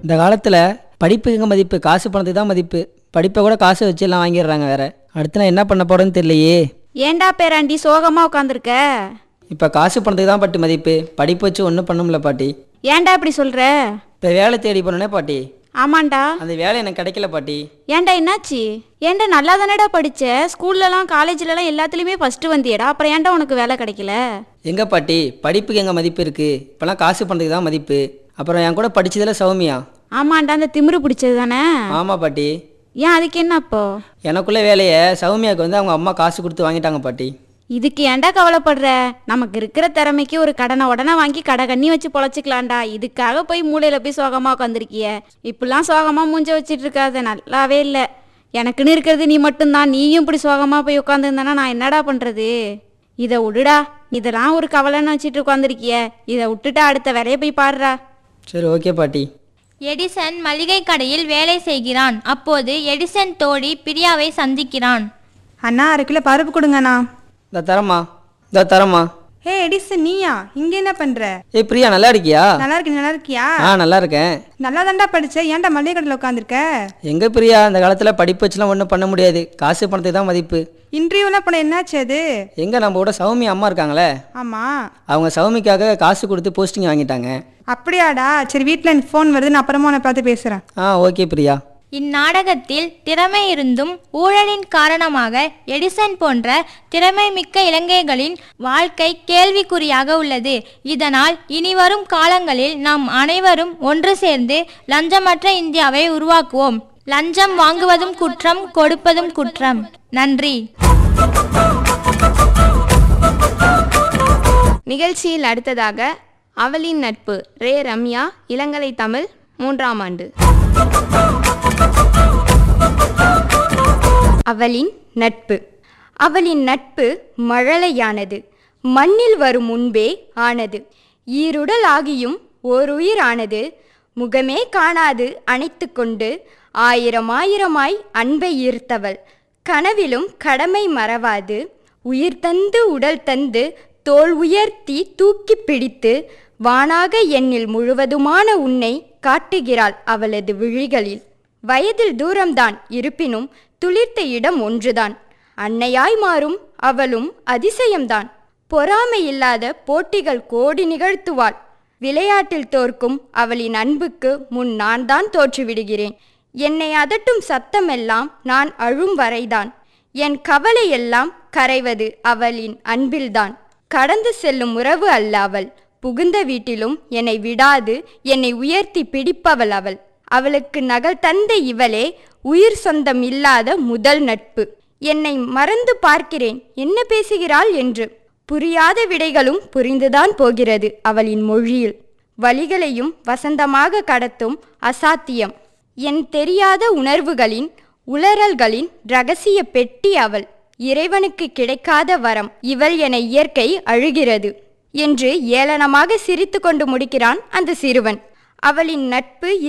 இந்த காலத்தில் படிப்புக்கு எங்க மதிப்பு காசு பணத்துக்கு தான் மதிப்பு படிப்பை கூட காசு வச்சு எல்லாம் வாங்கிடுறாங்க வேற அடுத்து நான் என்ன பண்ண போறேன்னு தெரியலையே ஏன்டா பேராண்டி சோகமா உட்காந்துருக்க இப்போ காசு பணத்துக்கு தான் பாட்டி மதிப்பு படிப்பு வச்சு ஒன்றும் பண்ண பாட்டி ஏன்டா இப்படி சொல்ற இப்போ வேலை தேடி போனோன்னே பாட்டி ஆமாண்டா அந்த வேலை எனக்கு கிடைக்கல பாட்டி ஏன்டா என்னாச்சு ஏன்டா நல்லா தானடா படிச்ச ஸ்கூல்லலாம் காலேஜ்லலாம் எல்லாத்துலேயுமே ஃபஸ்ட்டு வந்தியடா அப்புறம் ஏன்டா உனக்கு வேலை கிடைக்கல எங்க பாட்டி படிப்புக்கு எங்க மதிப்பு இருக்கு இப்போலாம் காசு பணத்துக்கு தான் மதிப்பு அப்புறம் என் கூட படிச்சதுல சௌமியா ஆமாண்டா அந்த திமிரு பிடிச்சது தானே ஆமா பாட்டி ஏன் அதுக்கு என்ன அப்போ எனக்குள்ள வேலையை சௌமியாவுக்கு வந்து அவங்க அம்மா காசு கொடுத்து வாங்கிட்டாங்க பாட்டி இதுக்கு ஏன்டா கவலைப்படுற நமக்கு இருக்கிற திறமைக்கு ஒரு கடனை உடனே வாங்கி கடை கண்ணி வச்சு பொழைச்சிக்கலாம்டா இதுக்காக போய் மூலையில போய் சோகமா உட்காந்துருக்கிய இப்படிலாம் சோகமா மூஞ்ச வச்சிட்டு இருக்காத நல்லாவே இல்லை எனக்குன்னு இருக்கிறது நீ மட்டும்தான் நீயும் இப்படி சோகமா போய் உட்காந்துருந்தானா நான் என்னடா பண்றது இதை விடுடா இதெல்லாம் ஒரு கவலைன்னு வச்சுட்டு உட்காந்துருக்கிய இதை விட்டுட்டு அடுத்த வேலையை போய் பாடுறா சரி ஓகே பாட்டி எடிசன் மளிகை கடையில் வேலை செய்கிறான் அப்போது எடிசன் தோழி பிரியாவை சந்திக்கிறான் அண்ணா அரை கிலோ பருப்பு கொடுங்கண்ணா இந்த தரமா இந்த தரமா ஹே எடிசன் நீயா இங்க என்ன பண்ற ஏய் பிரியா நல்லா இருக்கியா நல்லா இருக்கு நல்லா இருக்கியா ஆ நல்லா இருக்கேன் நல்லா தாண்டா படிச்ச ஏன்டா மளிகை கடையில் உட்காந்துருக்க எங்க பிரியா இந்த காலத்தில் படிப்பு வச்சுலாம் ஒன்றும் பண்ண முடியாது காசு பணத்துக்கு தான் மதிப்பு இன்டர்வியூலாம் போன என்னாச்சு அது எங்க நம்ம கூட சௌமி அம்மா இருக்காங்களே ஆமா அவங்க சௌமிக்காக காசு கொடுத்து போஸ்டிங் வாங்கிட்டாங்க அப்படியாடா சரி வீட்டில் எனக்கு ஃபோன் வருது நான் அப்புறமா உன்னை பார்த்து பேசுகிறேன் ஆ ஓகே பிரியா இந்நாடகத்தில் திறமை இருந்தும் ஊழலின் காரணமாக எடிசன் போன்ற திறமை மிக்க இலங்கைகளின் வாழ்க்கை கேள்விக்குறியாக உள்ளது இதனால் இனிவரும் காலங்களில் நாம் அனைவரும் ஒன்று சேர்ந்து லஞ்சமற்ற இந்தியாவை உருவாக்குவோம் லஞ்சம் வாங்குவதும் குற்றம் கொடுப்பதும் குற்றம் நன்றி நிகழ்ச்சியில் அடுத்ததாக அவளின் நட்பு ரே ரம்யா இளங்கலை தமிழ் மூன்றாம் ஆண்டு அவளின் நட்பு அவளின் நட்பு மழலையானது மண்ணில் வரும் முன்பே ஆனது ஈருடல் ஆகியும் ஓருயிர் ஆனது முகமே காணாது அணைத்து கொண்டு ஆயிரம் ஆயிரமாய் அன்பை ஈர்த்தவள் கனவிலும் கடமை மறவாது உயிர் தந்து உடல் தந்து தோல் உயர்த்தி தூக்கி பிடித்து வானாக எண்ணில் முழுவதுமான உன்னை காட்டுகிறாள் அவளது விழிகளில் வயதில் தூரம்தான் இருப்பினும் துளிர்த்த இடம் ஒன்றுதான் அன்னையாய் மாறும் அவளும் அதிசயம்தான் பொறாமை இல்லாத போட்டிகள் கோடி நிகழ்த்துவாள் விளையாட்டில் தோற்கும் அவளின் அன்புக்கு முன் நான் தான் தோற்றுவிடுகிறேன் என்னை அதட்டும் சத்தமெல்லாம் நான் அழும் வரைதான் என் கவலையெல்லாம் கரைவது அவளின் அன்பில்தான் கடந்து செல்லும் உறவு அல்ல அவள் புகுந்த வீட்டிலும் என்னை விடாது என்னை உயர்த்தி பிடிப்பவள் அவள் அவளுக்கு நகல் தந்த இவளே உயிர் சொந்தம் இல்லாத முதல் நட்பு என்னை மறந்து பார்க்கிறேன் என்ன பேசுகிறாள் என்று புரியாத விடைகளும் புரிந்துதான் போகிறது அவளின் மொழியில் வழிகளையும் வசந்தமாக கடத்தும் அசாத்தியம் என் தெரியாத உணர்வுகளின் உளறல்களின் ரகசிய பெட்டி அவள் இறைவனுக்கு கிடைக்காத வரம் இவள் என இயற்கை அழுகிறது என்று ஏளனமாக சிரித்து கொண்டு முடிக்கிறான் அந்த சிறுவன் அவளின் நட்பு